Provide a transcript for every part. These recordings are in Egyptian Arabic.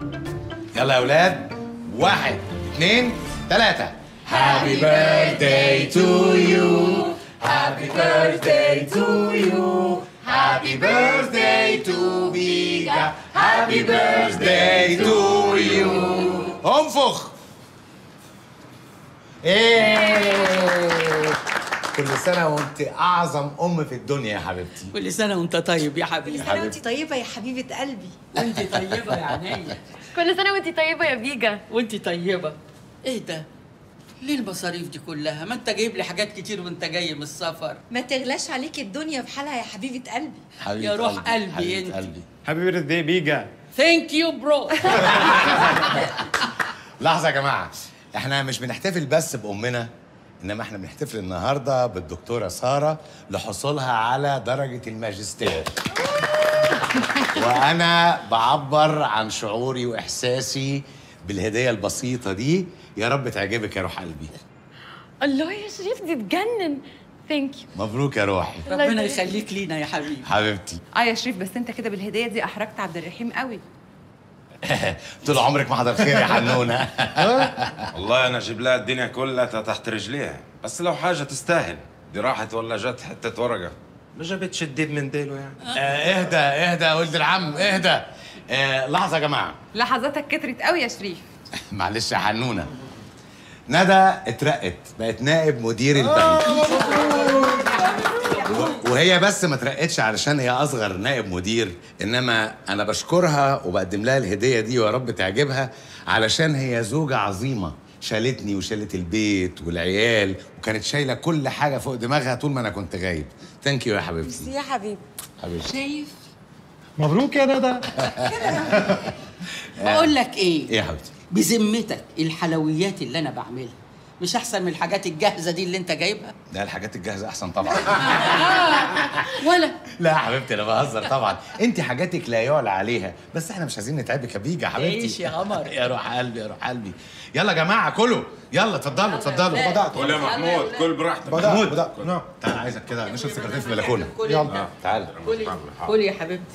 يلا يا اولاد واحد اثنين ثلاثة Happy birthday to you Happy birthday to you Happy birthday to Biga Happy birthday to you انفخ ايه كل سنة وانت أعظم أم في الدنيا يا حبيبتي كل سنة وانت طيب يا حبيبي سنة وانت طيبة يا حبيبة قلبي وانت طيبة يا عينيا كل سنة وانت طيبة يا بيجا وانت طيبة ايه ده؟ ليه المصاريف دي كلها؟ ما انت جايب لي حاجات كتير وانت جاي من السفر ما تغلاش عليك الدنيا بحالها يا حبيبة قلبي حبيبة يا روح قلبي، قلبي حبيبة انت. قلبي هابي بيرثداي بيجا ثانك يو برو لحظة يا جماعة احنا مش بنحتفل بس بأمنا انما احنا بنحتفل النهارده بالدكتورة سارة لحصولها على درجة الماجستير وانا بعبر عن شعوري واحساسي بالهدية البسيطة دي يا رب تعجبك يا روح قلبي الله يا شريف دي تجنن ثانك يو مبروك يا روحي ربنا يخليك لينا يا حبيبي حبيبتي اه يا شريف بس انت كده بالهديه دي احرجت عبد الرحيم قوي طول عمرك ما حضر خير يا حنونة والله انا اجيب لها الدنيا كلها تحت رجليها بس لو حاجه تستاهل دي راحت ولا جت حته ورقه ما جابتش الديب من ديله يعني آه، اهدى اهدى يا ولد العم اهدى آه، لحظة يا جماعة لحظاتك كترت قوي يا شريف معلش يا حنونة ندى اترقت بقت نائب مدير البنك و- وهي بس ما اترقتش علشان هي اصغر نائب مدير انما انا بشكرها وبقدم لها الهديه دي ويا رب تعجبها علشان هي زوجه عظيمه شالتني وشالت البيت والعيال وكانت شايله كل حاجه فوق دماغها طول ما انا كنت غايب ثانك يو يا حبيبتي يا حبيبي حبيبتي شايف؟ مبروك يا ندى بقول لك ايه؟ ايه يا حبيبتي بذمتك الحلويات اللي انا بعملها مش احسن من الحاجات الجاهزة دي اللي انت جايبها؟ لا الحاجات الجاهزه احسن طبعا ولا لا يا حبيبتي انا بهزر طبعا انت حاجاتك لا يعلى عليها بس احنا مش عايزين نتعبك يا بيجا يا حبيبتي عيش يا قمر. يا روح قلبي يا روح قلبي يلا يا جماعه كلوا يلا اتفضلوا اتفضلوا بدات قول يا محمود كل براحتك محمود تعال عايزك كده نشرب سيجارتين في البلكونه يلا تعال كلي كلي يا حبيبتي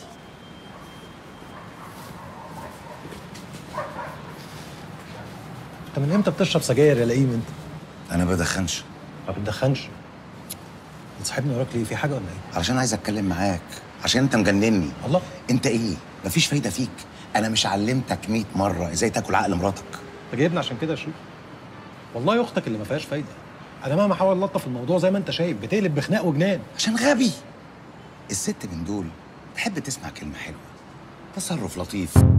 انت من امتى بتشرب سجاير يا لئيم انت؟ انا ما بدخنش ما بتدخنش بتصاحبني وراك ليه؟ في حاجه ولا ايه؟ علشان عايز اتكلم معاك عشان انت مجنني الله انت ايه مفيش فايده فيك انا مش علمتك 100 مره ازاي تاكل عقل مراتك انت جايبني عشان كده يا شريف والله اختك اللي ما فيهاش فايده انا مهما احاول الطف الموضوع زي ما انت شايف بتقلب بخناق وجنان عشان غبي الست من دول تحب تسمع كلمه حلوه تصرف لطيف